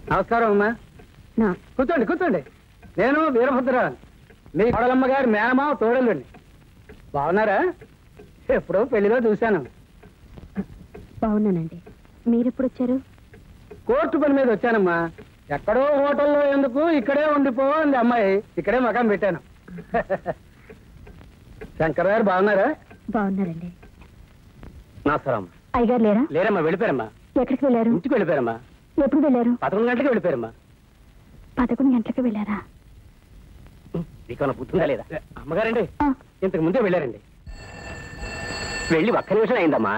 నమస్కారం అమ్మా నా కూర్చోండి కూర్చోండి నేను వీరభద్ర మీ కోడలమ్మ గారి మేనమా తోడలండి బాగున్నారా ఎప్పుడో పెళ్లిలో చూశాను బాగున్నానండి మీరెప్పుడు వచ్చారు కోర్టు పని మీద వచ్చానమ్మా ఎక్కడో హోటల్లో ఎందుకు ఇక్కడే ఉండిపో అంది అమ్మాయి ఇక్కడే మకాం పెట్టాను శంకర్ గారు బాగున్నారా బాగున్నారండి నమస్కారం అయ్యగారు లేరా లేరమ్మా వెళ్ళిపోయారమ్మా ఎక్కడికి వెళ్ళారు ఇంటికి వెళ్ళిపోయారమ్మా ఎప్పుడు వెళ్ళారు పదకొండు గంటలకు వెళ్ళిపోయారమ్మా పదకొండు గంటలకు వెళ్ళారా నీకన్నా పుట్టిందా లేదా అమ్మగారండి ఆ, ఇంతకు ముందే వెళ్ళారండి వెళ్ళి ఒక్క నిమిషం అయిందమ్మా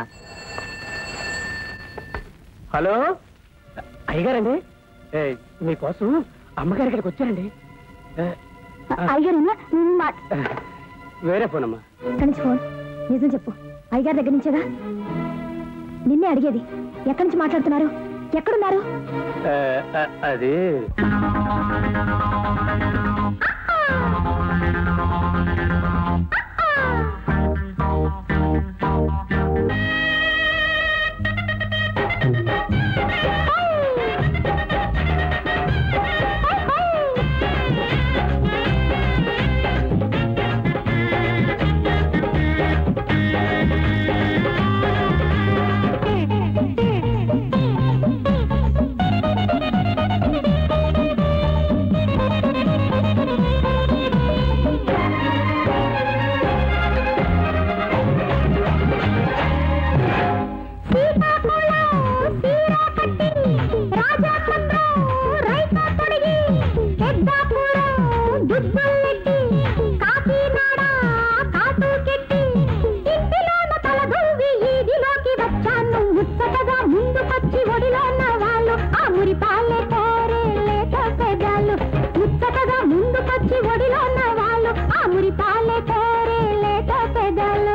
హలో అయ్యగారండి ఏ, మీకోసం అమ్మగారి ఇక్కడికి వచ్చారండి ఏ, అయ్యగారేనా ఉమ్, మా- వేరే ఫోన్ అమ్మా ఎక్కడి నుంచి ఫోన్ నిజం చెప్పు అయ్యగారి దగ్గర నుంచేగా నిన్నే అడిగేది ఎక్కడి నుంచి మాట్లాడుతున్నారు ఎక్కడున్నారు ఏ, ఏ, అది ముందుకొచ్చి ఒడిలో ఉన్న వాళ్ళు ఆ మురి పాలే కోరే లేత పెదాలు ముచ్చటగా ముందుకొచ్చి ఒడిలో ఉన్న వాళ్ళు ఆ మురి పాలే కోరే లేత పెదాలు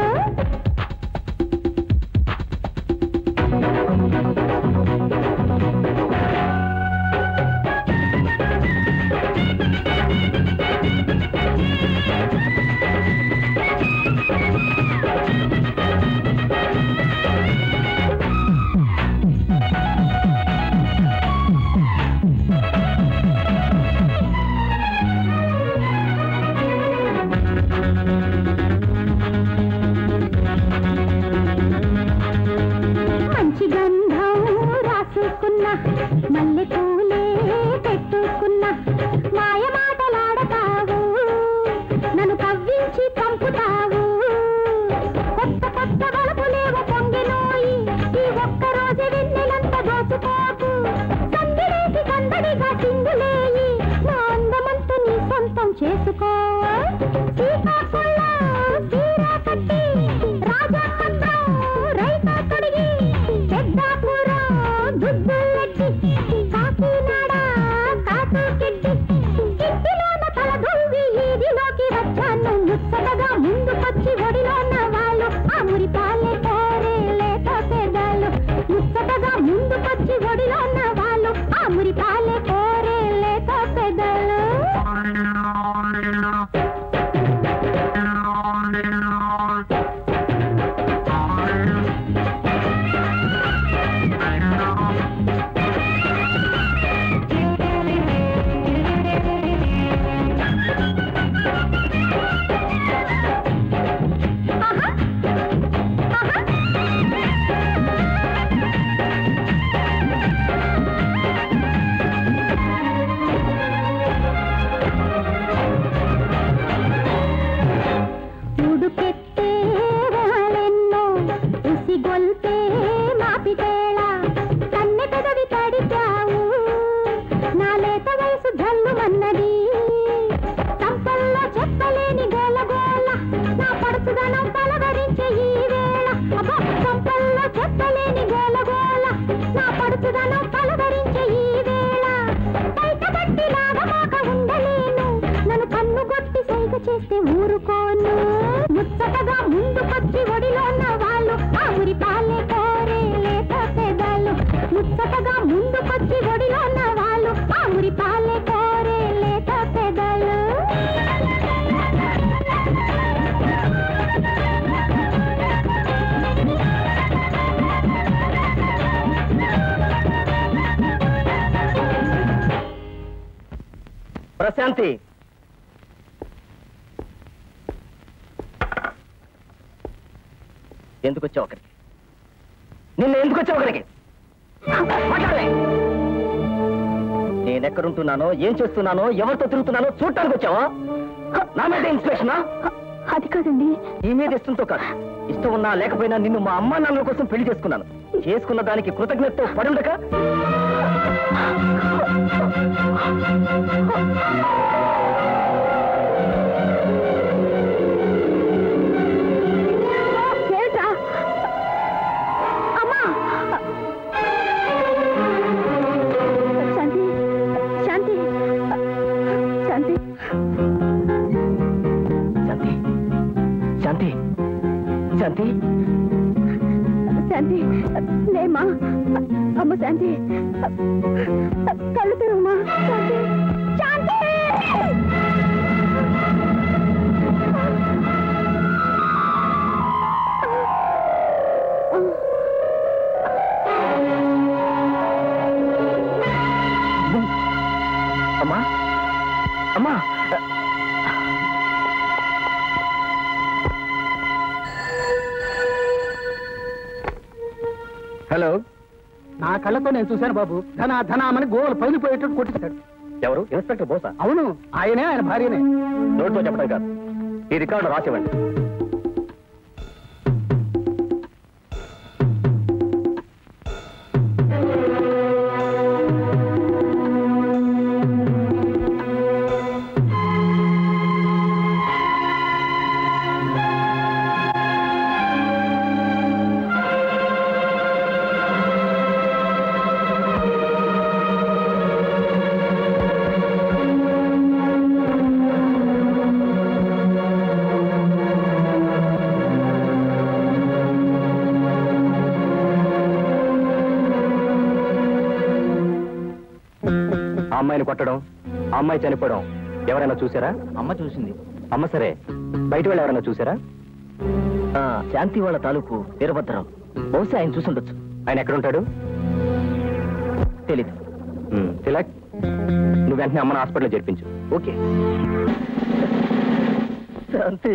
మంచి గంధం రాసుకున్నా మల్లె పూలే పెట్టుకున్నా మాయ మాటలాడతావు నన్ను కవ్వించి పంపుతావు కొత్త కొత్త వలపులేవో పొంగినోయి ఈ ఒక్క రోజు వెన్నెలంత దోచుకోకు సందిలేసి కందడిగా సింగులేయి నా అందమంత నీ సొంతం చేసుకో శ్రీకాకుళం సీరా కట్టి రాజా పట్నం రైతా తొడిగి పెద్దాపురం దుద్దులెట్టి కాకినాడ కాకు కిట్టి కిట్టిలోన తల దొవ్వి ఈదిలోకి వచ్చాను ముచ్చటగా ముందుకొచ్చి ఒడిలోన వాళ్ళు ఆ మురి పాలే కోరే లేత పెదాలు ముచ్చటగా ముందుకొచ్చి ఒడిలోన వాళ్ళు ఆ మురి పాలే కోరే లేత పెదాలు ఆహా ఆహా ఉడుకెత్తే వాళ్ళెన్నో ఉసిగొల్పే మాపిటేళ కన్నె పెదవి తడిచావు నా లేత వయసు జల్లుమన్నది సంపల్లో చెప్పలేని గోల గోల నా పడుచుదనం పలవరించే ఈ వేళ అబ్బా సంపల్లో చెప్పలేని గోల గోల నా పడుచుదనం పలవరించే ఈ వేళ బయటపట్టి లాగమాక ఉండలేను నన్ను కన్నుగొట్టి సైగ చేస్తే ఊరుకోను ముచ్చటగా ముందుకొచ్చి ఒడిలో ఉన్న వాళ్ళు ఆ ఊరి పాలే కోరే లేత పెదాలు ముచ్చటగా ముందుకొచ్చి ఒడిలో ఉన్న వాళ్ళు ఆ ఊరి పాలే కోరే లేత పెదాలు ప్రశాంతి ఎందుకు వచ్చావు అక్కడికి నిన్న ఎందుకు వచ్చావు అక్కడికి మాట్లాడలే నేనెక్కడుంటున్నానో ఏం చేస్తున్నానో ఎవరితో తిరుగుతున్నానో చూడటానికి వచ్చావా హ, నా మీద ఇన్స్పిరేషనా అది కాదండి నీ మీద ఇష్టంతో కాదు ఇష్టం ఉన్నా లేకపోయినా నిన్ను మా అమ్మా నాన్నల కోసం పెళ్లి చేసుకున్నాను చేసుకున్న దానికి కృతజ్ఞతతో పడుండక ఏంట్రా అమ్మా శాంతి శాంతి శాంతి శాంతి శాంతి శాంతి శాంతి లేమ్మా అమ్మ శాంతి కళ్ళు తెరుమ్మా శాంతి శాంతి అమ్మా అమ్మా హలో నా కళ్ళతో నేను చూశాను బాబు ధన ధనామని గోవలు పగిలిపోయేటట్టు కొట్టిస్తాడు ఎవరు ఇన్స్పెక్టర్ బోసా అవును ఆయనే ఆయన భార్యనే నోటితో చెప్పడం కాదు ఈ రికార్డు రాసివ్వండి ఆ అమ్మాయిని కొట్టడం ఆ అమ్మాయి చనిపోవడం ఎవరైనా చూసారా అమ్మ చూసింది అమ్మ సరే బయట వాళ్ళు ఎవరైనా చూసారా శాంతి వాళ్ళ తాలూకు వీరభద్రరావు బహుశా ఆయన చూసుండొచ్చు ఆయన ఎక్కడుంటాడు తెలీదు తిలక్ నువ్వు వెంటనే అమ్మని హాస్పిటల్ చేర్పించు ఓకే శాంతి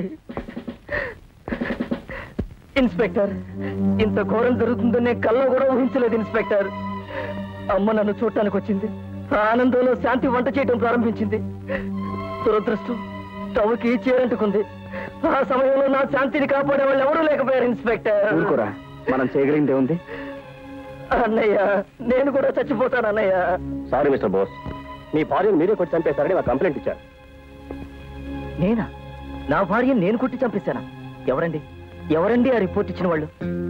ఇన్స్పెక్టర్ ఇంత ఘోరం జరుగుతుందనే కల్లో కూడా ఊహించలేదు ఇన్స్పెక్టర్ అమ్మ నన్ను చూడటానికి వచ్చింది ఆ ఆనందంలో శాంతి వంట చేయడం ప్రారంభించింది దురదృష్టం స్టవ్కి చీరంటుకుంది ఆ సమయంలో నా శాంతిని కాపాడే వాళ్ళు ఎవరూ లేకపోయారు ఇన్స్పెక్టర్ ఊరుకోరా మనం చేయగలిగిందే ఉంది అన్నయ్య నేను కూడా చచ్చిపోతాను అన్నయ్య సారీ మిస్టర్ బోస్ మీ భార్యను మీరే కొట్టి చంపేశారని నాకు కంప్లైంట్ ఇచ్చారు నేనా నా భార్యను నేను కొట్టి చంపేశానా ఎవరండి ఎవరండి ఆ రిపోర్ట్ ఇచ్చిన వాళ్ళు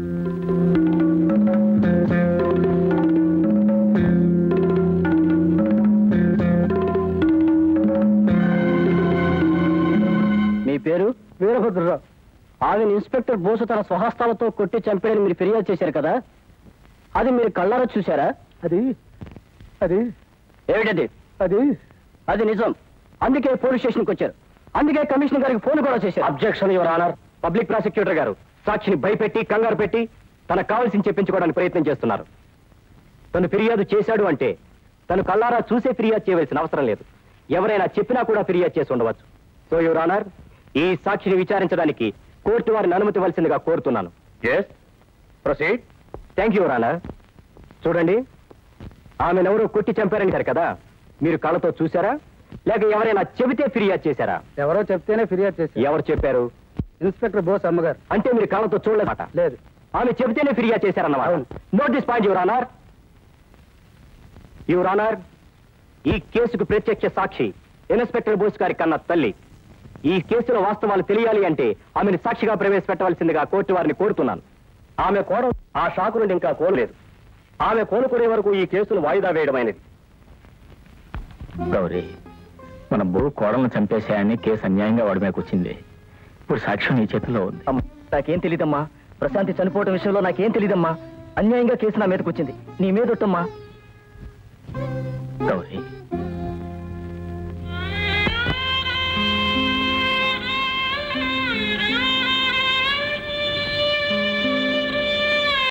మీ పేరు వీరభద్రరావు ఆమెను ఇన్స్పెక్టర్ బోసు తన స్వహస్తాలతో కొట్టి చంపాడని మీరు ఫిర్యాదు చేశారు కదా అది మీరు కళ్ళారా చూశారా అది అది ఏమిటది అది అది నిజం అందుకే పోలీస్ స్టేషన్కి వచ్చారు అందుకే కమిషనర్ గారికి ఫోన్ కూడా చేశారు objection your honour public prosecutor గారు సాక్షిని భయపెట్టి కంగారు పెట్టి తనకు కావాల్సింది చెప్పించుకోవడానికి ప్రయత్నం చేస్తున్నారు తను ఫిర్యాదు చేశాడు అంటే తను కళ్ళారా చూసే ఫిర్యాదు చేయవలసిన అవసరం లేదు ఎవరైనా చెప్పినా కూడా ఫిర్యాదు చేసి ఉండవచ్చు సో యువర్ ఆనర్ ఈ సాక్షిని విచారించడానికి కోర్టు వారిని అనుమతివలసిందిగా కోరుతున్నాను yes proceed thank you honour చూడండి ఆమెనెవరో కొట్టి చంపారని కదా మీరు కళ్ళతో చూసారా లేక ఎవరైనా చెబితే ఫిర్యాదు చేశారా ఎవరో చెప్తేనే ఫిర్యాదు చేసి ఎవరు చెప్పారు ఇన్స్పెక్టర్ బోస్ అమ్మగారు అంటే మీరు కళ్ళతో చూడలేదట లేదు ఆమె చెబితేనే ఫిర్యాదు చేశారన్నమాట అవును. Note this point your honour your honour ఈ కేసుకు ప్రత్యక్ష సాక్షి ఇన్స్పెక్టర్ బోస్ గారి కన్న తల్లి ఈ కేసులో వాస్తవాలు తెలియాలి అంటే ఆమెను సాక్షిగా ప్రవేశపెట్టవలసిందిగా కోర్టు వారిని కోరుతున్నాను ఆమె కోర ఆ షాకు నుండి ఇంకా కోరలేదు ఆమె కోలుకునే వరకు ఈ కేసును వాయిదా వేయడమైనది గౌరీ మన బో కోడలను చంపేశాయని కేసు అన్యాయంగా వాడి మీదకి వచ్చింది ఇప్పుడు సాక్ష్యం నీ చేతిలో ఉంది అమ్మ, నాకేం తెలీదమ్మా ప్రశాంతి చనిపోవడం విషయంలో నాకేం తెలీదమ్మా అన్యాయంగా కేసు నా మీదకి వచ్చింది నీ మీదొట్టమ్మా గౌరీ